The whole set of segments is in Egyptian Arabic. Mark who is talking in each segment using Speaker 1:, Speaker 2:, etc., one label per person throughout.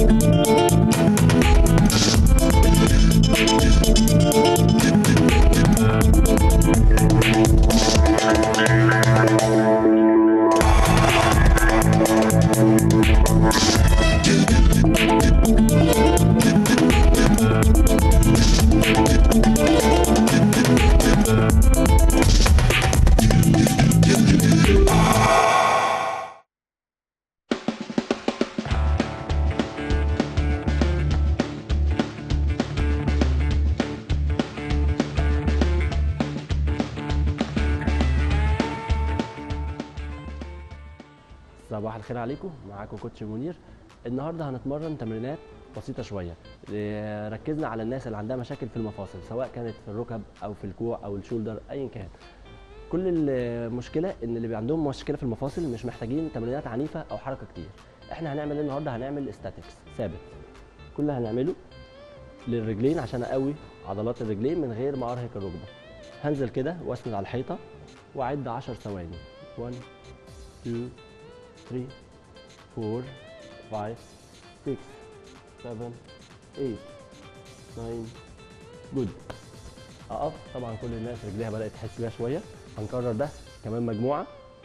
Speaker 1: صباح الخير عليكم معاكم كوتش منير النهارده هنتمرن تمرينات بسيطه شويه إيه، ركزنا على الناس اللي عندها مشاكل في المفاصل سواء كانت في الركب او في الكوع او الشولدر ايا كان كل المشكله ان اللي بي عندهم مشكله في المفاصل مش محتاجين تمرينات عنيفه او حركه كتير احنا هنعمل ايه النهارده هنعمل استاتكس ثابت كل اللي هنعمله للرجلين عشان اقوي عضلات الرجلين من غير ما ارهق الركبه هنزل كده واسند على الحيطه واعد 10 ثواني 1 2 3 4 5 6 7 8 9 جود اقف طبعا كل الناس رجليها بدات تحس بيها شويه هنكرر ده كمان مجموعه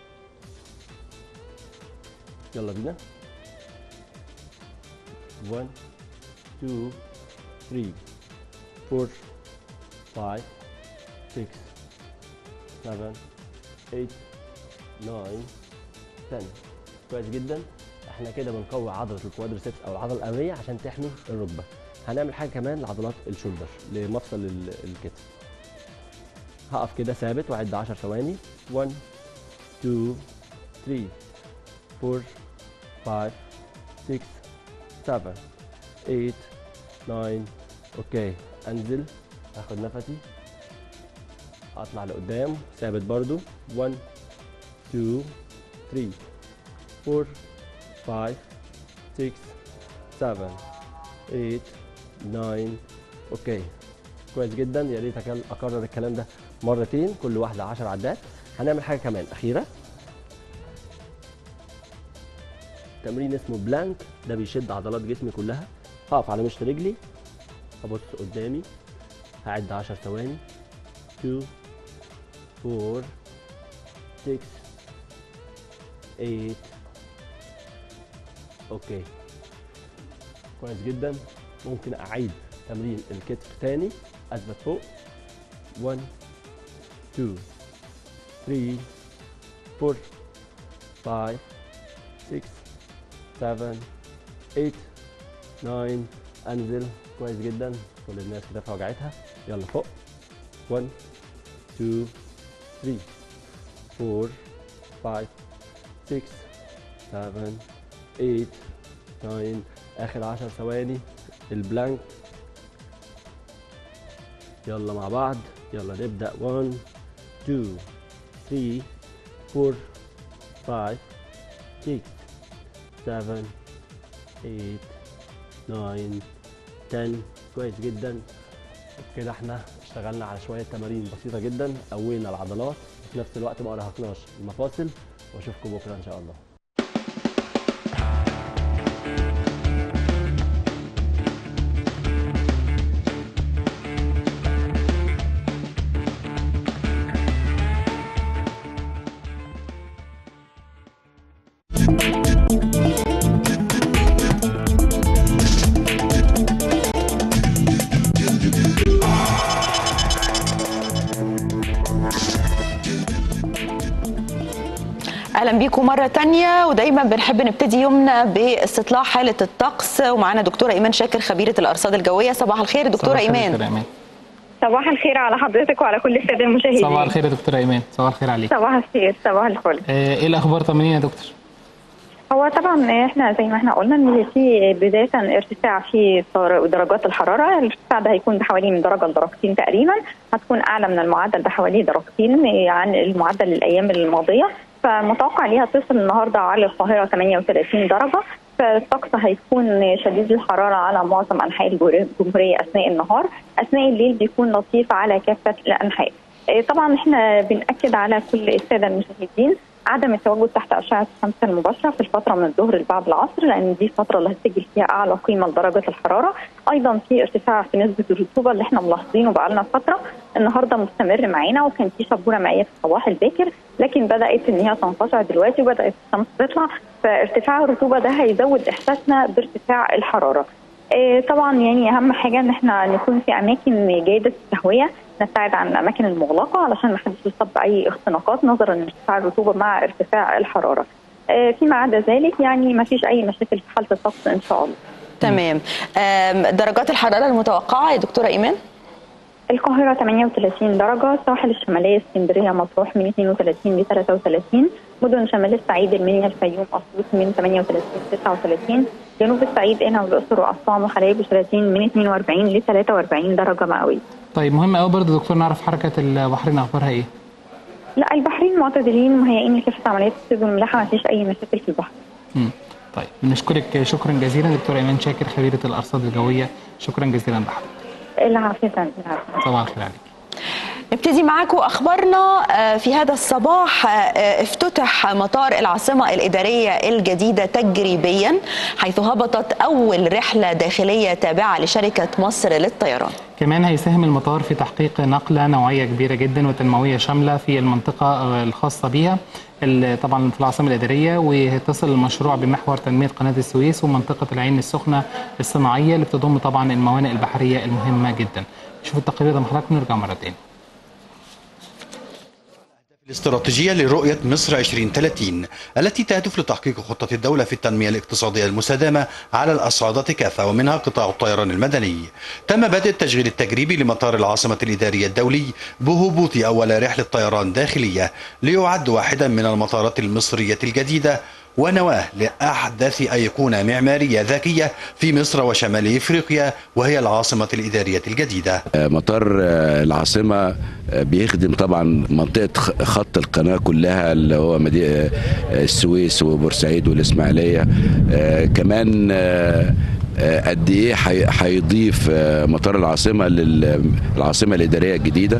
Speaker 1: يلا بينا 1 2 3 4 5 6 7 8 9 10 كويس جدا احنا كده بنقوي عضله الكوادريسبس او العضله الاماميه عشان تحمي الركبه هنعمل حاجه كمان لعضلات الشولدر لمفصل ال- الكتف هقف كده ثابت واعد 10 ثواني 1 2 3 4 5 6 7 8 9 اوكي انزل اخد نفسي اطلع لقدام ثابت برضو 1 2 3 4 5 6 7 8 9 اوكي كويس جدا يا ريت أكل- اكرر الكلام ده مرتين كل واحده 10 عدات هنعمل حاجه كمان اخيره تمرين اسمه بلانك ده بيشد عضلات جسمي كلها هقف على مشط رجلي هبص قدامي هعد 10 ثواني 2 4 6 8 اوكي كويس جدا ممكن اعيد تمرين الكتف تاني اثبت فوق 1 2 3 4 5 6 7 8 9 انزل كويس جدا كل الناس كتافها وجعتها يلا فوق 1 2 3 4 5 6 7 8 9 اخر 10 ثواني البلانك يلا مع بعض يلا نبدا 1 2 3 4 5 6 7 8 9 10 كويس جدا كده احنا اشتغلنا على شويه تمارين بسيطه جدا قوينا العضلات وفي نفس الوقت ما ارهقناش المفاصل واشوفكم بكره ان شاء الله
Speaker 2: اهلا بيكم مره تانية ودايما بنحب نبتدي يومنا باستطلاع حاله الطقس ومعانا دكتوره ايمان شاكر خبيره الارصاد الجويه صباح الخير دكتوره
Speaker 3: صباح الخير
Speaker 2: ايمان
Speaker 3: دكتورة ايمان
Speaker 4: صباح الخير على حضرتك وعلى كل الساده المشاهدين
Speaker 3: صباح الخير يا دكتوره ايمان صباح الخير عليك
Speaker 4: صباح الخير صباح الفل
Speaker 3: آه، ايه الاخبار طمنينا يا دكتور
Speaker 4: هو طبعا احنا زي ما احنا قلنا ان في بدايه ارتفاع في در- درجات الحراره الارتفاع ده هيكون بحوالي من درجه لدرجتين تقريبا هتكون اعلى من المعدل بحوالي درجتين عن المعدل الايام الماضيه فمتوقع ليها تصل النهارده على القاهره 38 درجه فالطقس هيكون شديد الحراره على معظم انحاء الجور- الجمهوريه اثناء النهار اثناء الليل بيكون لطيف على كافه الانحاء إيه طبعا احنا بنأكد على كل الساده المشاهدين عدم التواجد تحت اشعه الشمس المباشره في الفتره من الظهر لبعد العصر لان دي الفتره اللي هتسجل فيها اعلى قيمه لدرجه الحراره ايضا في ارتفاع في نسبه الرطوبه اللي احنا ملاحظينه بقالنا فتره النهارده مستمر معانا وكان في شبوره مائيه في الصباح الباكر لكن بدات ان هي تنقطع دلوقتي وبدات الشمس تطلع فارتفاع الرطوبه ده هيزود احساسنا بارتفاع الحراره آه، طبعا يعني اهم حاجه ان احنا نكون في اماكن جيده التهويه نبتعد عن الاماكن المغلقه علشان ما حدش يصاب باي اختناقات نظرا لارتفاع الرطوبه مع ارتفاع الحراره. آه، فيما عدا ذلك يعني ما فيش اي مشاكل في حاله الطقس ان شاء الله.
Speaker 2: تمام آم، درجات الحراره المتوقعه يا دكتوره ايمان
Speaker 4: القاهرة 38 درجة، الساحل الشمالية اسكندرية مطروح من 32 ل 33 مدن شمال الصعيد المنيا الفيوم أسيوط من 38 ل 39 جنوب الصعيد قنا والأقصر وأسوان وحلايب وشلاتين من 42 ل 43 درجة مئوية.
Speaker 3: طيب مهم قوي برضه دكتور نعرف حركه البحرين اخبارها ايه
Speaker 4: لا البحرين معتدلين مهيئين لكافة عمليات الصيد والملاحة ما فيش أي مشاكل في البحر.
Speaker 3: مم. طيب بنشكرك شكرا جزيلا دكتوره ايمان شاكر خبيره الارصاد الجويه شكرا جزيلا لحضرتك
Speaker 4: العافية فندم، العافية.
Speaker 3: صباح الخير عليك
Speaker 2: نبتدي معاكم اخبارنا آه، في هذا الصباح آه، افتتح مطار العاصمه الاداريه الجديده تجريبيا حيث هبطت اول رحله داخليه تابعه لشركه مصر للطيران
Speaker 3: كمان هيساهم المطار في تحقيق نقلة نوعية كبيرة جدا وتنموية شاملة في المنطقة آه، الخاصة بها ال- طبعا في العاصمة الإدارية ويتصل المشروع بمحور تنمية قناة السويس ومنطقة العين السخنة الصناعية اللي بتضم طبعا الموانئ البحرية المهمة جدا شوف التقرير ده مع حضراتكم ونرجع مرة تاني
Speaker 5: الاستراتيجية لرؤية مصر 2030 التي تهدف لتحقيق خطة الدولة في التنمية الاقتصادية المستدامة على الأصعدة كافة ومنها قطاع الطيران المدني تم بدء التشغيل التجريبي لمطار العاصمة الإدارية الدولي بهبوط أول رحلة طيران داخلية ليعد واحدا من المطارات المصرية الجديدة ونواه لأحدث أيقونة معمارية ذكية في مصر وشمال إفريقيا وهي العاصمة الإدارية الجديدة
Speaker 6: مطار آه، العاصمة آه، بيخدم طبعا منطقة خ- خط القناة كلها اللي هو مدينة السويس وبورسعيد والإسماعيلية آه، كمان آه، آه، قد ايه حي- هيضيف آه، مطار العاصمه للعاصمه الاداريه الجديده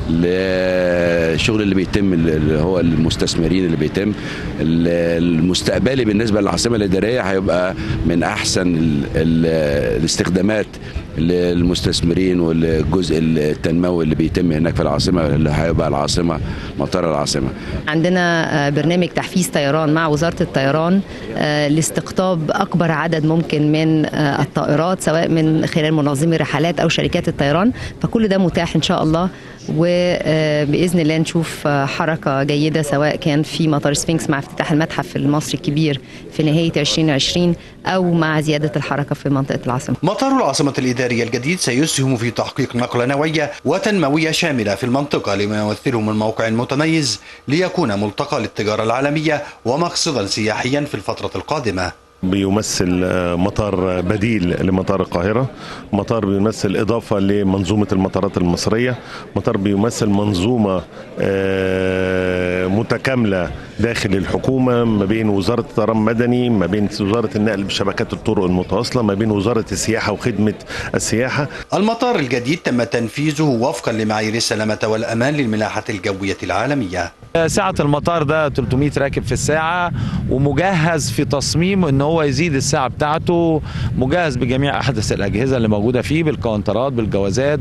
Speaker 6: للشغل اللي بيتم اللي هو المستثمرين اللي بيتم ال- المستقبلي بالنسبه للعاصمه الاداريه هيبقى من احسن ال- ال- الاستخدامات للمستثمرين والجزء التنموي اللي بيتم هناك في العاصمه اللي هيبقى العاصمه مطار العاصمه
Speaker 7: عندنا آه، برنامج تحفيز طيران مع وزارة الطيران آه، لاستقطاب أكبر عدد ممكن من آه، الطائرات سواء من خلال منظمي الرحلات أو شركات الطيران فكل ده متاح إن شاء الله وبإذن الله نشوف آه، حركة جيدة سواء كان في مطار سفنكس مع افتتاح المتحف المصري الكبير في نهاية 2020 أو مع زيادة الحركة في منطقة العاصمة
Speaker 5: مطار العاصمة الإدارية الجديد سيسهم في تحقيق نقلة نوعية وتنموية شاملة في المنطقة لما يمثله من موقع متميز ليكون ملتقى للتجارة العالمية ومقصدا سياحيا في الفترة القادمة
Speaker 8: بيمثل آه، مطار بديل لمطار القاهرة مطار بيمثل إضافة لمنظومة المطارات المصرية مطار بيمثل منظومة آه، متكاملة داخل الحكومة ما بين وزارة الطيران المدني ما بين وزارة النقل بشبكات الطرق المتواصلة ما بين وزارة السياحة وخدمة السياحة
Speaker 5: المطار الجديد تم تنفيذه وفقا لمعايير السلامة والأمان للملاحة الجوية العالمية
Speaker 9: سعة المطار ده 300 راكب في الساعة ومجهز في تصميم ان هو يزيد الساعة بتاعته مجهز بجميع احدث الاجهزة اللي موجودة فيه بالكونترات بالجوازات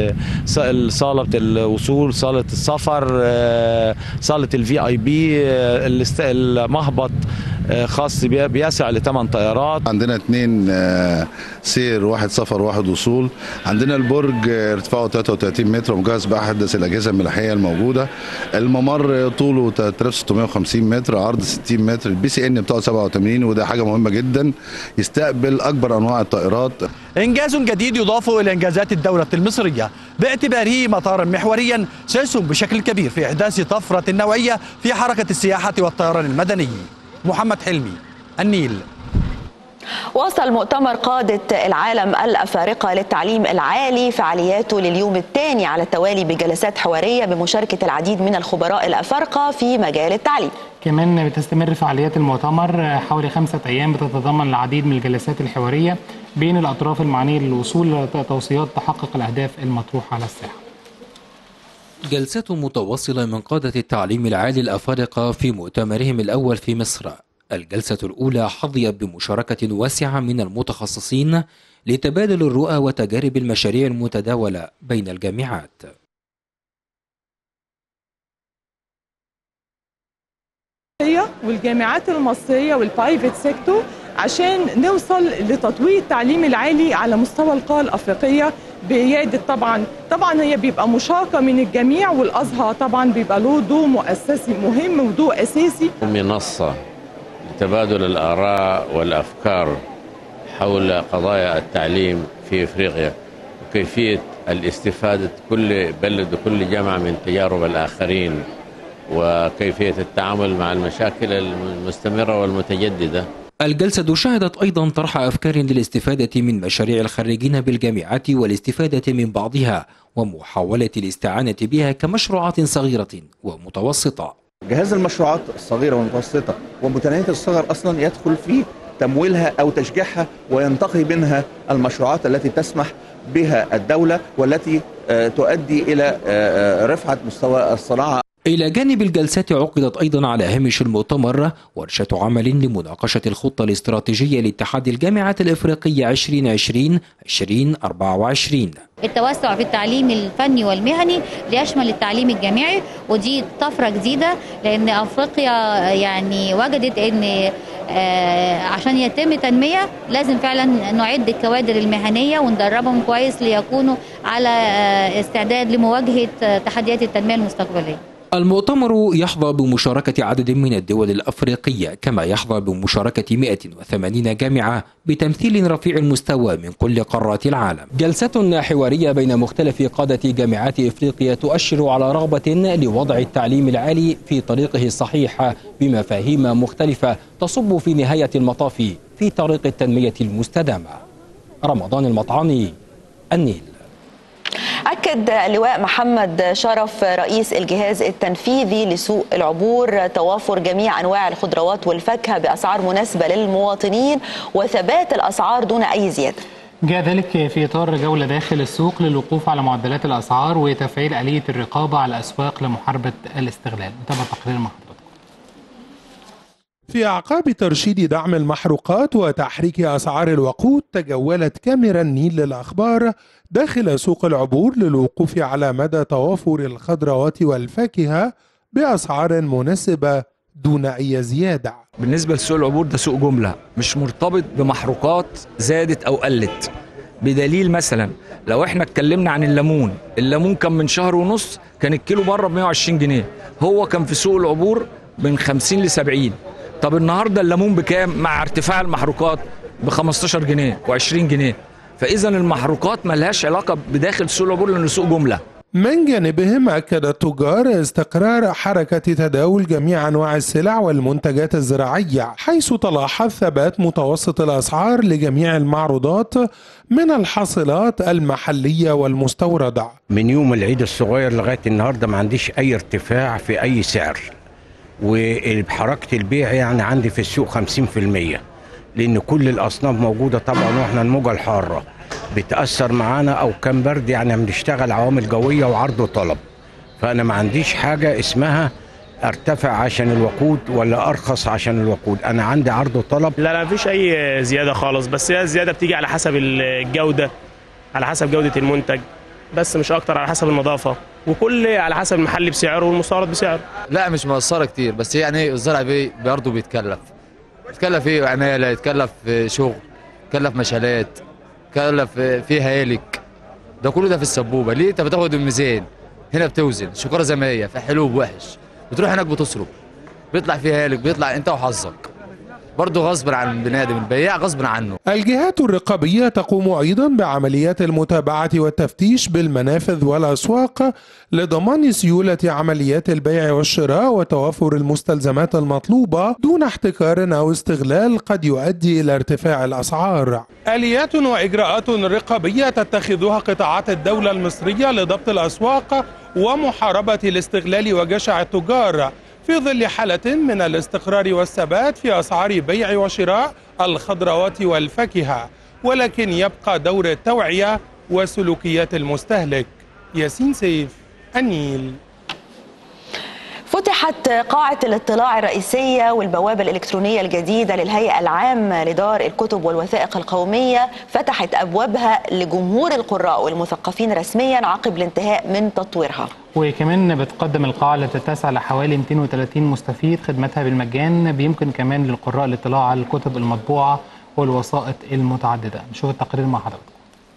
Speaker 9: بصالة الوصول صالة السفر آه، صالة الفي اي بي المهبط آه، خاص بي- بيسع لثمان طيارات
Speaker 10: عندنا اتنين آه، سير واحد سفر واحد وصول عندنا البرج آه، ارتفاعه 33 متر ومجهز باحدث الاجهزه الملاحيه الموجوده الممر طوله 3650 متر عرض 60 متر البي سي ان بتاعه 87 وده حاجه مهمه جدا يستقبل اكبر انواع الطائرات
Speaker 11: إنجاز جديد يضاف إلى إنجازات الدولة المصرية باعتباره مطارا محوريا سيسهم بشكل كبير في إحداث طفرة نوعية في حركة السياحة والطيران المدني محمد حلمي النيل
Speaker 2: واصل مؤتمر قادة العالم الأفارقة للتعليم العالي فعالياته لليوم الثاني على التوالي بجلسات حوارية بمشاركة العديد من الخبراء الأفارقة في مجال التعليم
Speaker 3: كمان بتستمر فعاليات المؤتمر حوالي خمسة أيام بتتضمن العديد من الجلسات الحوارية بين الأطراف المعنية للوصول لتوصيات تحقق الأهداف المطروحة على الساحة
Speaker 12: جلسة متواصلة من قادة التعليم العالي الأفارقة في مؤتمرهم الأول في مصر الجلسة الأولى حظيت بمشاركة واسعة من المتخصصين لتبادل الرؤى وتجارب المشاريع المتداولة بين الجامعات
Speaker 13: والجامعات المصرية والبرايفت سيكتور عشان نوصل لتطوير التعليم العالي على مستوى القارة الأفريقية بإيادة طبعا طبعا هي بيبقى مشاركة من الجميع والأزهر طبعا بيبقى له دور مؤسسي مهم ودور أساسي
Speaker 14: منصة لتبادل الآراء والأفكار حول قضايا التعليم في إفريقيا وكيفية الاستفادة كل بلد وكل جامعة من تجارب الآخرين وكيفية التعامل مع المشاكل المستمرة والمتجددة
Speaker 12: الجلسة شهدت أيضا طرح أفكار للاستفادة من مشاريع الخريجين بالجامعات والاستفادة من بعضها ومحاولة الاستعانة بها كمشروعات صغيرة ومتوسطة
Speaker 15: جهاز المشروعات الصغيرة والمتوسطة ومتناهية الصغر أصلا يدخل في تمويلها أو تشجيعها وينتقي منها المشروعات التي تسمح بها الدولة والتي تؤدي إلى رفعة مستوى الصناعة
Speaker 12: إلى جانب الجلسات عقدت أيضا على هامش المؤتمر ورشة عمل لمناقشة الخطة الاستراتيجية لاتحاد الجامعات الإفريقية 2020 2024
Speaker 16: التوسع في التعليم الفني والمهني ليشمل التعليم الجامعي ودي طفرة جديدة لأن أفريقيا يعني وجدت أن عشان يتم تنمية لازم فعلا نعد الكوادر المهنية وندربهم كويس ليكونوا على استعداد لمواجهة تحديات التنمية المستقبلية
Speaker 12: المؤتمر يحظى بمشاركة عدد من الدول الأفريقية كما يحظى بمشاركة 180 جامعة بتمثيل رفيع المستوى من كل قارات العالم جلسة حوارية بين مختلف قادة جامعات إفريقيا تؤشر على رغبة لوضع التعليم العالي في طريقه الصحيح بمفاهيم مختلفة تصب في نهاية المطاف في طريق التنمية المستدامة رمضان المطعمي النيل
Speaker 2: أكد اللواء محمد شرف رئيس الجهاز التنفيذي لسوق العبور توافر جميع أنواع الخضروات والفاكهة بأسعار مناسبة للمواطنين وثبات الأسعار دون أي زيادة
Speaker 3: جاء ذلك في إطار جولة داخل السوق للوقوف على معدلات الأسعار وتفعيل آلية الرقابة على الأسواق لمحاربة الاستغلال نتابع تقرير مع
Speaker 17: في أعقاب ترشيد دعم المحروقات وتحريك أسعار الوقود تجولت كاميرا النيل للأخبار داخل سوق العبور للوقوف على مدى توافر الخضروات والفاكهة بأسعار مناسبة دون أي زيادة
Speaker 18: بالنسبة لسوق العبور ده سوق جملة مش مرتبط بمحروقات زادت أو قلت بدليل مثلا لو احنا اتكلمنا عن الليمون الليمون كان من شهر ونص كان الكيلو بره ب 120 جنيه هو كان في سوق العبور من 50 ل 70 طب النهارده الليمون بكام مع ارتفاع المحروقات ب 15 جنيه و20 جنيه فاذا المحروقات ملهاش علاقه بداخل سوق العبور لانه سوق جمله
Speaker 17: من جانبهم أكد التجار استقرار حركة تداول جميع أنواع السلع والمنتجات الزراعية حيث تلاحظ ثبات متوسط الأسعار لجميع المعروضات من الحاصلات المحلية والمستوردة
Speaker 19: من يوم العيد الصغير لغاية النهاردة ما عنديش أي ارتفاع في أي سعر وحركة البيع يعني عندي في السوق 50% لأن كل الأصناف موجودة طبعا وإحنا الموجة الحارة بتأثر معانا أو كان برد يعني بنشتغل عوامل جوية وعرض وطلب فأنا ما عنديش حاجة اسمها ارتفع عشان الوقود ولا ارخص عشان الوقود انا عندي عرض وطلب
Speaker 20: لا لا مفيش اي زياده خالص بس هي الزياده بتيجي على حسب الجوده على حسب جوده المنتج بس مش اكتر على حسب النظافه وكل على حسب المحل بسعره والمستورد بسعره
Speaker 21: لا مش مقصره كتير بس يعني ايه الزرع بيه برضه بيتكلف بيتكلف ايه عماله يتكلف في شغل يتكلف مشالات يتكلف في هيالك ده كله ده في السبوبه ليه انت بتاخد الميزان هنا بتوزن شكاره زي ما هي في حلو ووحش بتروح هناك بتصرف بيطلع فيها هالك بيطلع انت وحظك برضه غصب عن البني ادم البياع غصب عنه
Speaker 17: الجهات الرقابية تقوم أيضا بعمليات المتابعة والتفتيش بالمنافذ والأسواق لضمان سيولة عمليات البيع والشراء وتوافر المستلزمات المطلوبة دون احتكار أو استغلال قد يؤدي إلى ارتفاع الأسعار آليات وإجراءات رقابية تتخذها قطاعات الدولة المصرية لضبط الأسواق ومحاربة الاستغلال وجشع التجار في ظل حالة من الاستقرار والثبات في أسعار بيع وشراء الخضروات والفاكهة ولكن يبقى دور التوعية وسلوكيات المستهلك ياسين سيف
Speaker 1: النيل
Speaker 2: فتحت قاعة الاطلاع الرئيسية والبوابة الإلكترونية الجديدة للهيئة العامة لدار الكتب والوثائق القومية فتحت أبوابها لجمهور القراء والمثقفين رسميا عقب الانتهاء من تطويرها
Speaker 3: وكمان بتقدم القاعة التي تسع لحوالي 230 مستفيد خدمتها بالمجان بيمكن كمان للقراء الاطلاع على الكتب المطبوعة والوسائط المتعددة نشوف التقرير مع حضراتكم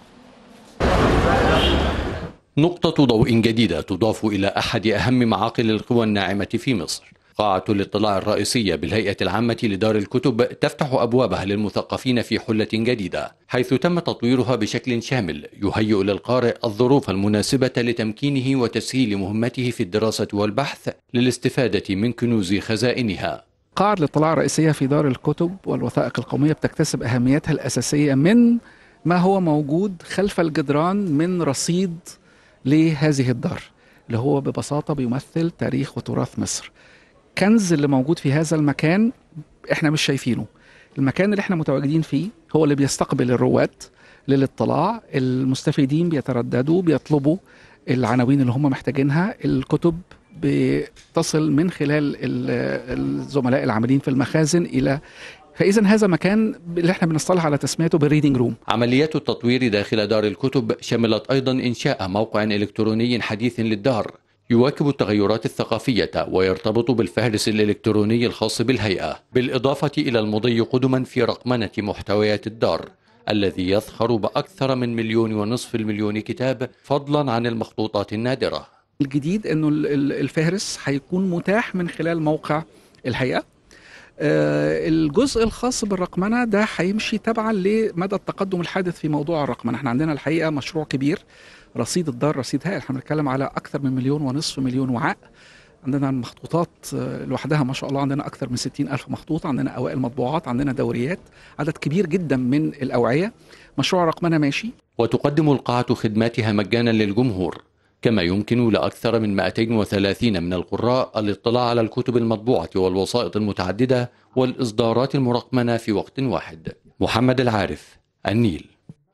Speaker 22: نقطة ضوء جديدة تضاف إلى أحد أهم معاقل القوى الناعمة في مصر قاعة الاطلاع الرئيسية بالهيئة العامة لدار الكتب تفتح أبوابها للمثقفين في حلة جديدة حيث تم تطويرها بشكل شامل يهيئ للقارئ الظروف المناسبة لتمكينه وتسهيل مهمته في الدراسة والبحث للاستفادة من كنوز خزائنها
Speaker 23: قاعة الاطلاع الرئيسية في دار الكتب والوثائق القومية بتكتسب أهميتها الأساسية من ما هو موجود خلف الجدران من رصيد لهذه الدار اللي هو ببساطة بيمثل تاريخ وتراث مصر كنز اللي موجود في هذا المكان احنا مش شايفينه المكان اللي احنا متواجدين فيه هو اللي بيستقبل الرواد للاطلاع المستفيدين بيترددوا بيطلبوا العناوين اللي هم محتاجينها الكتب بتصل من خلال الزملاء العاملين في المخازن الى فاذا هذا مكان اللي احنا بنصطلح على تسميته بالريدنج روم
Speaker 22: عمليات التطوير داخل دار الكتب شملت أيضا إنشاء موقع إلكتروني حديث للدار يواكب التغيرات الثقافية ويرتبط بالفهرس الإلكتروني الخاص بالهيئة بالإضافة إلى المضي قدما في رقمنة محتويات الدار الذي يذخر بأكثر من مليون ونصف المليون كتاب فضلا عن المخطوطات النادرة
Speaker 23: الجديد انه الفهرس هيكون متاح من خلال موقع الهيئه الجزء الخاص بالرقمنه ده هيمشي تبعا لمدى التقدم الحادث في موضوع الرقمنه احنا عندنا الحقيقه مشروع كبير رصيد الدار رصيد هائل احنا بنتكلم على اكثر من مليون ونصف مليون وعاء عندنا المخطوطات لوحدها ما شاء الله عندنا أكثر من 60 ألف مخطوط عندنا أوائل مطبوعات عندنا دوريات عدد كبير جدا من الأوعية مشروع رقمنة ماشي
Speaker 22: وتقدم القاعة خدماتها مجانا للجمهور كما يمكن لأكثر من 230 من القراء الاطلاع على الكتب المطبوعة والوسائط المتعددة والإصدارات المرقمنة في وقت واحد محمد العارف النيل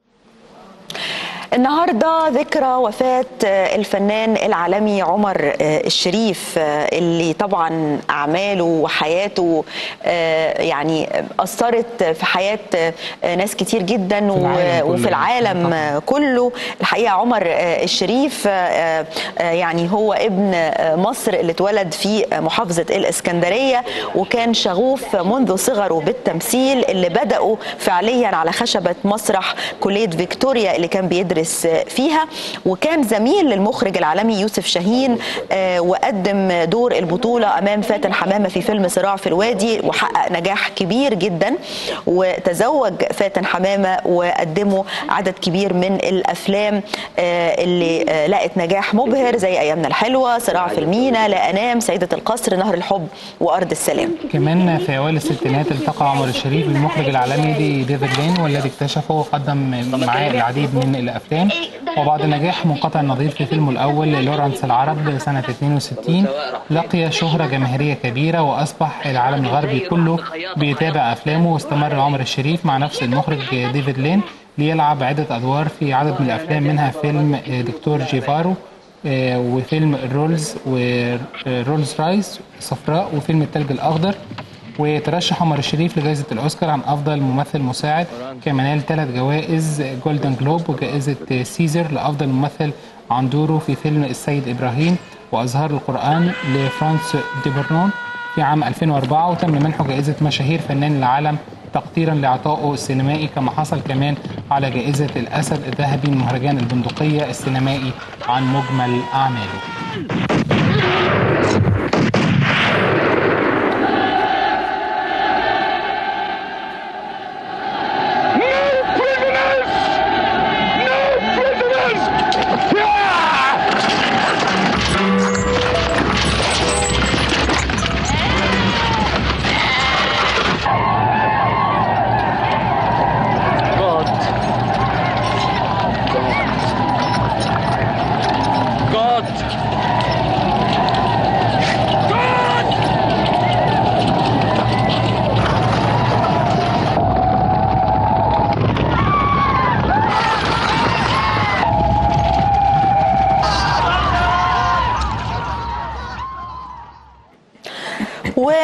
Speaker 2: النهارده ذكرى وفاه الفنان العالمي عمر الشريف اللي طبعا اعماله وحياته يعني اثرت في حياه ناس كتير جدا وفي العالم كله الحقيقه عمر الشريف يعني هو ابن مصر اللي اتولد في محافظه الاسكندريه وكان شغوف منذ صغره بالتمثيل اللي بداوا فعليا على خشبه مسرح كليه فيكتوريا اللي كان بيدرس بيدرس فيها وكان زميل للمخرج العالمي يوسف شاهين وقدم دور البطولة أمام فاتن حمامة في فيلم صراع في الوادي وحقق نجاح كبير جدا وتزوج فاتن حمامة وقدموا عدد كبير من الأفلام اللي لقت نجاح مبهر زي أيامنا الحلوة صراع في المينا لا أنام سيدة القصر نهر الحب وأرض السلام
Speaker 3: كمان في أوائل الستينات التقى عمر الشريف بالمخرج العالمي ديفيد لين والذي اكتشفه وقدم معاه العديد من الأفلام الافلام وبعد نجاح منقطع النظير في فيلمه الاول لورانس العرب سنه 62 لقي شهره جماهيريه كبيره واصبح العالم الغربي كله بيتابع افلامه واستمر عمر الشريف مع نفس المخرج ديفيد لين ليلعب عده ادوار في عدد من الافلام منها فيلم دكتور جيفارو وفيلم رولز ورولز رايس صفراء وفيلم الثلج الاخضر وترشح عمر الشريف لجائزة الأوسكار عن أفضل ممثل مساعد كما نال ثلاث جوائز جولدن جلوب وجائزة سيزر لأفضل ممثل عن دوره في فيلم السيد إبراهيم وأزهار القرآن لفرانس ديبرنون في عام 2004 وتم منحه جائزة مشاهير فنان العالم تقديرا لعطائه السينمائي كما حصل كمان على جائزة الأسد الذهبي من مهرجان البندقية السينمائي عن مجمل أعماله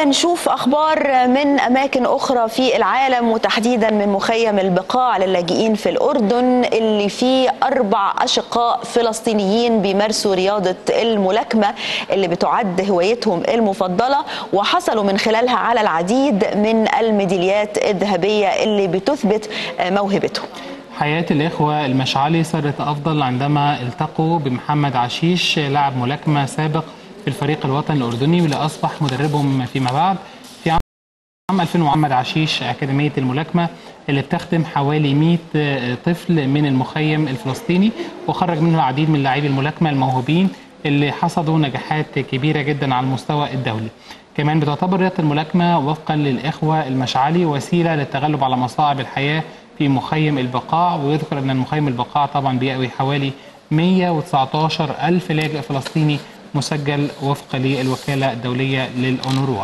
Speaker 2: ونشوف اخبار من اماكن اخرى في العالم وتحديدا من مخيم البقاع للاجئين في الاردن اللي فيه اربع اشقاء فلسطينيين بيمارسوا رياضه الملاكمه اللي بتعد هوايتهم المفضله وحصلوا من خلالها على العديد من الميداليات الذهبيه اللي بتثبت موهبتهم.
Speaker 3: حياة الإخوة المشعلي صارت أفضل عندما التقوا بمحمد عشيش لاعب ملاكمة سابق في الفريق الوطني الأردني واللي أصبح مدربهم فيما بعد في عام 2000 محمد عشيش أكاديمية الملاكمة اللي بتخدم حوالي 100 طفل من المخيم الفلسطيني وخرج منه العديد من لاعبي الملاكمة الموهوبين اللي حصدوا نجاحات كبيرة جدا على المستوى الدولي كمان بتعتبر رياضة الملاكمة وفقا للإخوة المشعلي وسيلة للتغلب على مصاعب الحياة في مخيم البقاع ويذكر أن مخيم البقاع طبعا بيأوي حوالي 119 ألف لاجئ فلسطيني مسجل وفقا للوكالة الدولية للأونروا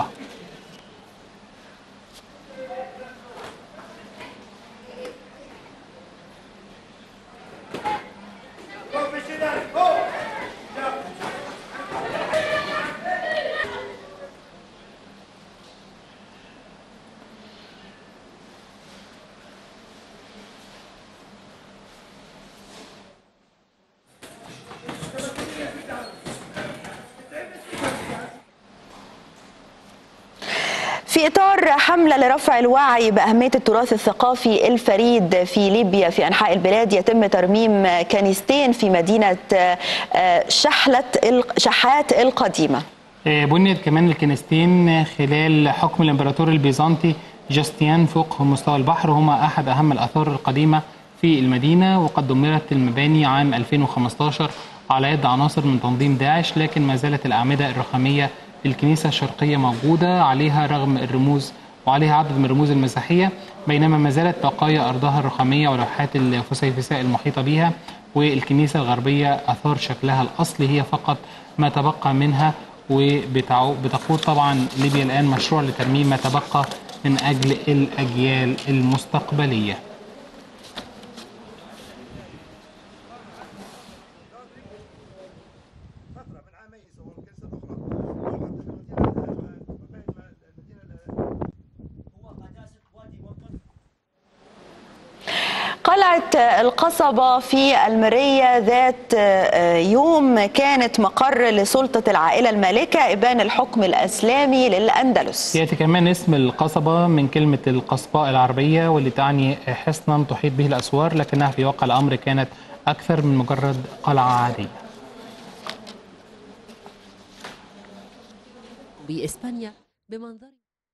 Speaker 2: في إطار حملة لرفع الوعي بأهمية التراث الثقافي الفريد في ليبيا في أنحاء البلاد يتم ترميم كنيستين في مدينة شحلة شحات القديمة
Speaker 3: بنيت كمان الكنيستين خلال حكم الإمبراطور البيزنطي جاستيان فوق مستوى البحر هما أحد أهم الآثار القديمة في المدينة وقد دمرت المباني عام 2015 على يد عناصر من تنظيم داعش لكن ما زالت الأعمدة الرخامية الكنيسة الشرقية موجودة عليها رغم الرموز وعليها عدد من الرموز المسيحية بينما ما زالت بقايا أرضها الرخامية ولوحات الفسيفساء المحيطة بها والكنيسة الغربية أثار شكلها الأصلي هي فقط ما تبقى منها وبتقود طبعا ليبيا الآن مشروع لترميم ما تبقى من أجل الأجيال المستقبلية
Speaker 2: قلعة القصبة في المرية ذات يوم كانت مقر لسلطة العائلة المالكة إبان الحكم الأسلامي للأندلس
Speaker 3: يأتي كمان اسم القصبة من كلمة القصباء العربية واللي تعني حصنا تحيط به الأسوار لكنها في واقع الأمر كانت أكثر من مجرد قلعة عادية
Speaker 1: بإسبانيا بمنظر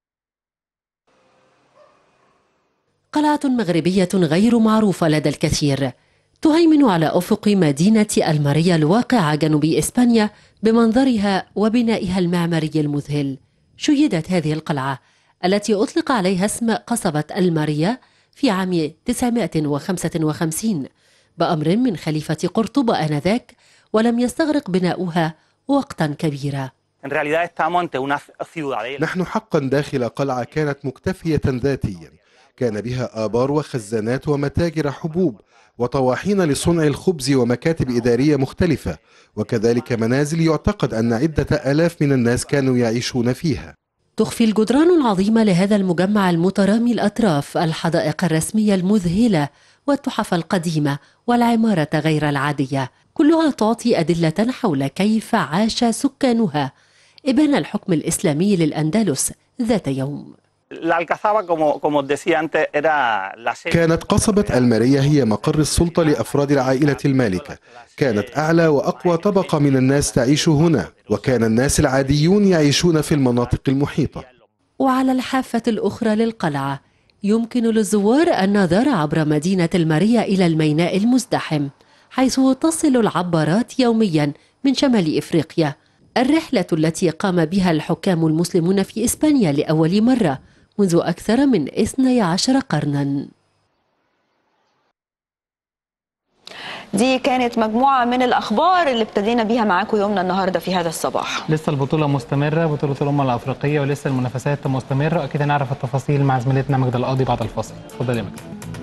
Speaker 1: قلعة مغربية غير معروفة لدى الكثير تهيمن على أفق مدينة الماريا الواقعة جنوب إسبانيا بمنظرها وبنائها المعماري المذهل شيدت هذه القلعة التي أطلق عليها اسم قصبة الماريا في عام 955 بأمر من خليفة قرطبة آنذاك ولم يستغرق بناؤها وقتا كبيرا
Speaker 4: نحن حقا داخل قلعة كانت مكتفية ذاتيا كان بها آبار وخزانات ومتاجر حبوب وطواحين لصنع الخبز ومكاتب إدارية مختلفة وكذلك منازل يعتقد أن عدة آلاف من الناس كانوا يعيشون فيها
Speaker 1: تخفي الجدران العظيمة لهذا المجمع المترامي الأطراف الحدائق الرسمية المذهلة والتحف القديمة والعمارة غير العادية كلها تعطي أدلة حول كيف عاش سكانها إبان الحكم الإسلامي للأندلس ذات يوم
Speaker 4: كانت قصبة المارية هي مقر السلطة لأفراد العائلة المالكة كانت أعلى وأقوى طبقة من الناس تعيش هنا وكان الناس العاديون يعيشون في المناطق المحيطة
Speaker 1: وعلى الحافة الأخرى للقلعة يمكن للزوار النظر عبر مدينة الماريا إلى الميناء المزدحم حيث تصل العبارات يوميا من شمال إفريقيا الرحلة التي قام بها الحكام المسلمون في إسبانيا لأول مرة منذ أكثر من 12 قرنا
Speaker 2: دي كانت مجموعة من الأخبار اللي ابتدينا بيها معاكم يومنا النهاردة في هذا الصباح
Speaker 3: لسه البطولة مستمرة بطولة الأمم الأفريقية ولسه المنافسات مستمرة وأكيد هنعرف التفاصيل مع زميلتنا مجد القاضي بعد الفاصل اتفضل يا مجد